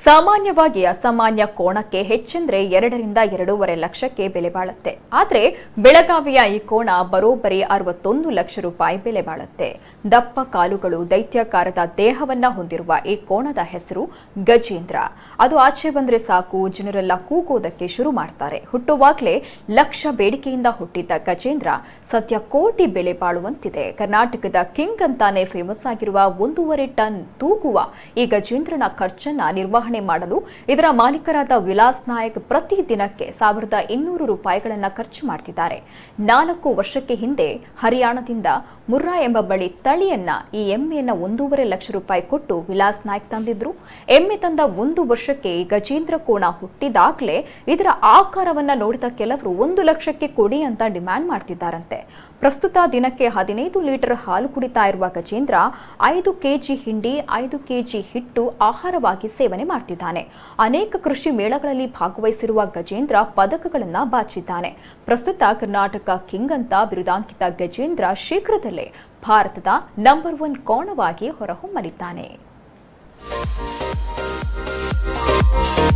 ಸಾಮಾನ್ಯವಾಗಿ ಅಸಾಮಾನ್ಯ ಕೋಣಕ್ಕೆ ಹೆಚ್ಚೆಂದ್ರೆ ಎರಡರಿಂದ ಎರಡೂವರೆ ಲಕ್ಷಕ್ಕೆ ಬೆಲೆ ಬಾಳುತ್ತೆ ಆದ್ರೆ ಬೆಳಗಾವಿಯ ಈ ಕೋಣ ಬರೋಬ್ಬರಿ ಅರವತ್ತೊಂದು ಲಕ್ಷ ರೂಪಾಯಿ ಬೆಲೆ ಬಾಳುತ್ತೆ ದಪ್ಪ ಕಾಲುಗಳು ದೈತ್ಯಾಕಾರದ ದೇಹವನ್ನ ಹೊಂದಿರುವ ಈ ಕೋಣದ ಹೆಸರು ಗಜೇಂದ್ರ ಅದು ಆಚೆ ಬಂದ್ರೆ ಸಾಕು ಜನರೆಲ್ಲ ಕೂಗೋದಕ್ಕೆ ಶುರು ಮಾಡ್ತಾರೆ ಹುಟ್ಟುವಾಗ್ಲೇ ಲಕ್ಷ ಬೇಡಿಕೆಯಿಂದ ಹುಟ್ಟಿದ್ದ ಗಜೇಂದ್ರ ಸದ್ಯ ಕೋಟಿ ಬೆಲೆ ಬಾಳುವಂತಿದೆ ಕರ್ನಾಟಕದ ಕಿಂಗ್ ಅಂತಾನೆ ಫೇಮಸ್ ಆಗಿರುವ ಒಂದೂವರೆ ಟನ್ ತೂಗುವ ಈ ಗಜೇಂದ್ರನ ಖರ್ಚನ್ನ ನಿರ್ವಹಣೆ ಮಾಡಲು ಇದರ ಮಾಲೀಕರಾದ ವಿಲಾಸ್ ನಾಯಕ್ ಪ್ರತಿ ದಿನಕ್ಕೆ ಸಾವಿರದ ಇನ್ನೂರು ರೂಪಾಯಿಗಳನ್ನ ಖರ್ಚು ಮಾಡ್ತಿದ್ದಾರೆ ನಾಲ್ಕು ವರ್ಷಕ್ಕೆ ಹಿಂದೆ ಹರಿಯಾಣದಿಂದ ಮುರ್ರಾ ಎಂಬ ಬಳಿ ತಳಿಯನ್ನ ಈ ಎಮ್ಮೆಯನ್ನ ಒಂದೂವರೆ ಲಕ್ಷ ರೂಪಾಯಿ ಕೊಟ್ಟು ವಿಲಾಸ್ ನಾಯಕ್ ತಂದಿದ್ರು ಎಮ್ಮೆ ತಂದ ಒಂದು ವರ್ಷಕ್ಕೆ ಈ ಗಜೇಂದ್ರ ಕೋಣ ಹುಟ್ಟಿದಾಗ್ಲೇ ಇದರ ಆಕಾರವನ್ನ ನೋಡಿದ ಕೆಲವರು ಒಂದು ಲಕ್ಷಕ್ಕೆ ಕೊಡಿ ಅಂತ ಡಿಮ್ಯಾಂಡ್ ಮಾಡ್ತಿದ್ದಾರಂತೆ ಪ್ರಸ್ತುತ ದಿನಕ್ಕೆ ಹದಿನೈದು ಲೀಟರ್ ಹಾಲು ಕುಡಿತಾ ಇರುವ ಗಜೇಂದ್ರ ಐದು ಕೆಜಿ ಹಿಂಡಿ ಐದು ಕೆಜಿ ಹಿಟ್ಟು ಆಹಾರವಾಗಿ ಸೇವನೆ ಮಾಡ್ತಿದ್ದಾನೆ ಅನೇಕ ಕೃಷಿ ಮೇಳಗಳಲ್ಲಿ ಭಾಗವಹಿಸಿರುವ ಗಜೇಂದ್ರ ಪದಕಗಳನ್ನ ಬಾಚಿದ್ದಾನೆ ಪ್ರಸ್ತುತ ಕರ್ನಾಟಕ ಕಿಂಗ್ ಅಂತ ಬಿರುದಾಂಕಿತ ಗಜೇಂದ್ರ ಶೀಘ್ರದಲ್ಲೇ ಭಾರತದ ನಂಬರ್ ಒನ್ ಕೋಣವಾಗಿ ಹೊರಹೊಮ್ಮಲಿದ್ದಾನೆ